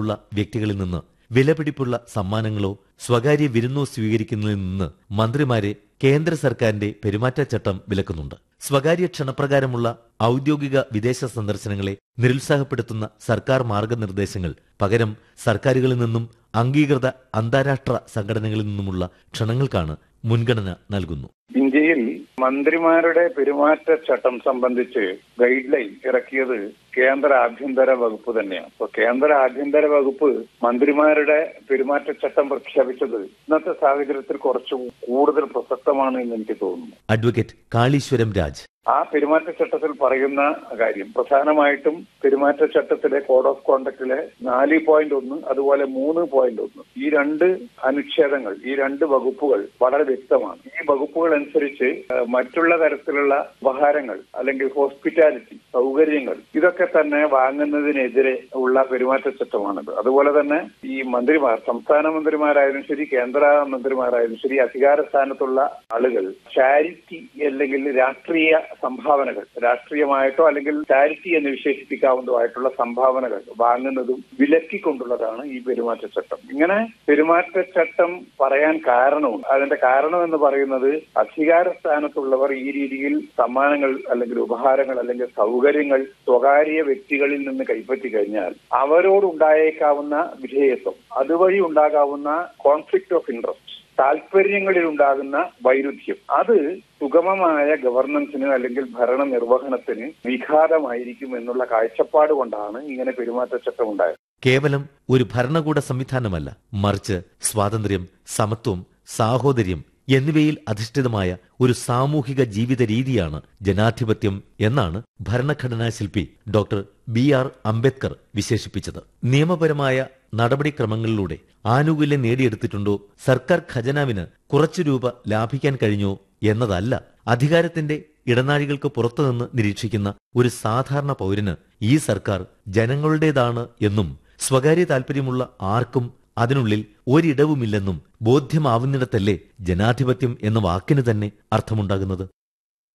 താല്പര്യമുള്ള വ്യക്തികളിൽ നിന്ന് വിലപിടിപ്പുള്ള സമ്മാനങ്ങളോ സ്വകാര്യ വിരുന്നോ സ്വീകരിക്കുന്നതിൽ നിന്ന് മന്ത്രിമാരെ കേന്ദ്ര സർക്കാരിന്റെ പെരുമാറ്റച്ചട്ടം വിലക്കുന്നുണ്ട് സ്വകാര്യ ക്ഷണപ്രകാരമുള്ള ഔദ്യോഗിക വിദേശ സന്ദർശനങ്ങളെ നിരുത്സാഹപ്പെടുത്തുന്ന സർക്കാർ മാർഗനിർദ്ദേശങ്ങൾ പകരം സർക്കാരുകളിൽ നിന്നും അംഗീകൃത അന്താരാഷ്ട്ര സംഘടനകളിൽ നിന്നുമുള്ള ക്ഷണങ്ങൾക്കാണ് മുൻഗണന നൽകുന്നു ഇന്ത്യയിൽ മന്ത്രിമാരുടെ പെരുമാറ്റച്ചട്ടം സംബന്ധിച്ച് ഗൈഡ് ലൈൻ ഇറക്കിയത് കേന്ദ്ര ആഭ്യന്തര വകുപ്പ് തന്നെയാണ് അപ്പൊ കേന്ദ്ര ആഭ്യന്തര വകുപ്പ് മന്ത്രിമാരുടെ പെരുമാറ്റച്ചട്ടം പ്രഖ്യാപിച്ചത് ഇന്നത്തെ സാഹചര്യത്തിൽ കുറച്ച് കൂടുതൽ പ്രസക്തമാണ് എന്ന് എനിക്ക് തോന്നുന്നു അഡ്വക്കേറ്റ് കാളീശ്വരം രാജ് ആ പെരുമാറ്റച്ചട്ടത്തിൽ പറയുന്ന കാര്യം പ്രധാനമായിട്ടും പെരുമാറ്റച്ചട്ടത്തിലെ കോഡ് ഓഫ് കോണ്ടക്റ്റിലെ നാല് പോയിന്റ് ഒന്ന് അതുപോലെ മൂന്ന് പോയിന്റ് ഒന്ന് ഈ രണ്ട് അനുച്ഛേദങ്ങൾ ഈ രണ്ട് വകുപ്പുകൾ വളരെ വ്യക്തമാണ് ഈ വകുപ്പുകൾ അനുസരിച്ച് ഏഹ്, മറ്റുള്ള തരത്തിലുള്ള ഉപഹാരങ്ങൾ അല്ലെങ്കിൽ ഹോസ്പിറ്റാലിറ്റി സൗകര്യങ്ങൾ ഇതൊക്കെ തന്നെ വാങ്ങുന്നതിനെതിരെ ഉള്ള പെരുമാറ്റച്ചട്ടമാണിത് അതുപോലെ തന്നെ ഈ മന്ത്രിമാർ സംസ്ഥാന മന്ത്രിമാരായാലും ശരി കേന്ദ്ര മന്ത്രിമാരായാലും ശരി അധികാര സ്ഥാനത്തുള്ള ആളുകൾ ചാരിറ്റി അല്ലെങ്കിൽ രാഷ്ട്രീയ സംഭാവനകൾ രാഷ്ട്രീയമായിട്ടോ അല്ലെങ്കിൽ ചാരിറ്റി എന്ന് വിശേഷിപ്പിക്കാവുന്നതായിട്ടുള്ള സംഭാവനകൾ വാങ്ങുന്നതും വിലക്കിക്കൊണ്ടുള്ളതാണ് ഈ പെരുമാറ്റച്ചട്ടം ഇങ്ങനെ പെരുമാറ്റച്ചട്ടം പറയാൻ കാരണവും അതിന്റെ കാരണം എന്ന് പറയുന്നത് അധികാര സ്ഥാനത്തുള്ളവർ ഈ രീതിയിൽ സമ്മാനങ്ങൾ അല്ലെങ്കിൽ ഉപഹാരങ്ങൾ അല്ലെങ്കിൽ സൗകര്യങ്ങൾ സ്വകാര്യ വ്യക്തികളിൽ നിന്ന് കൈപ്പറ്റി കഴിഞ്ഞാൽ അവരോടുണ്ടായേക്കാവുന്ന വിധേയത്വം അതുവഴി ഉണ്ടാകാവുന്ന കോൺഫ്ലിക്ട് ഓഫ് ഇൻട്രസ്റ്റ് താല്പര്യങ്ങളിൽ ഉണ്ടാകുന്ന വൈരുദ്ധ്യം അത് സുഗമമായ ഗവർണൻസിന് അല്ലെങ്കിൽ ഭരണ നിർവഹണത്തിന് വിഘാതമായിരിക്കും എന്നുള്ള കാഴ്ചപ്പാട് കൊണ്ടാണ് ഇങ്ങനെ പെരുമാറ്റച്ചട്ടം ഉണ്ടായത് കേവലം ഒരു ഭരണകൂട സംവിധാനമല്ല മറിച്ച് സ്വാതന്ത്ര്യം സമത്വം സാഹോദര്യം എന്നിവയിൽ അധിഷ്ഠിതമായ ഒരു സാമൂഹിക ജീവിത രീതിയാണ് ജനാധിപത്യം എന്നാണ് ഭരണഘടനാ ശില്പി ഡോക്ടർ ബി ആർ അംബേദ്കർ വിശേഷിപ്പിച്ചത് നിയമപരമായ നടപടിക്രമങ്ങളിലൂടെ ആനുകൂല്യം നേടിയെടുത്തിട്ടുണ്ടോ സർക്കാർ ഖജനാവിന് കുറച്ചു രൂപ ലാഭിക്കാൻ കഴിഞ്ഞോ എന്നതല്ല അധികാരത്തിന്റെ ഇടനാഴികൾക്ക് പുറത്തുനിന്ന് നിരീക്ഷിക്കുന്ന ഒരു സാധാരണ പൗരന് ഈ സർക്കാർ ജനങ്ങളുടേതാണ് എന്നും സ്വകാര്യ താൽപര്യമുള്ള ആർക്കും അതിനുള്ളിൽ ഒരിടവുമില്ലെന്നും ബോധ്യമാവുന്നിടത്തല്ലേ ജനാധിപത്യം എന്ന വാക്കിന് തന്നെ അർത്ഥമുണ്ടാകുന്നത്